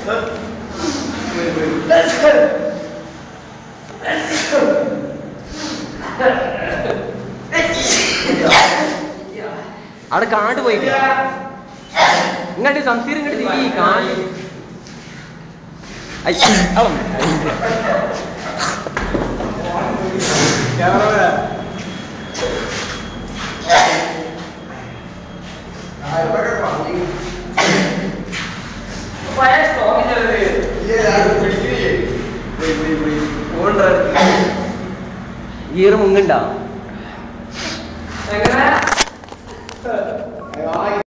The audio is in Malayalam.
അവിടെ കാണ്ട് പോയി ഇങ്ങോട്ട് സംസീർ ഇങ്ങോട്ട് തിരി കാണ്ട് ഐ, അവൻ. ഈ ഒരു മുങ്ങുണ്ടോ എങ്ങനെ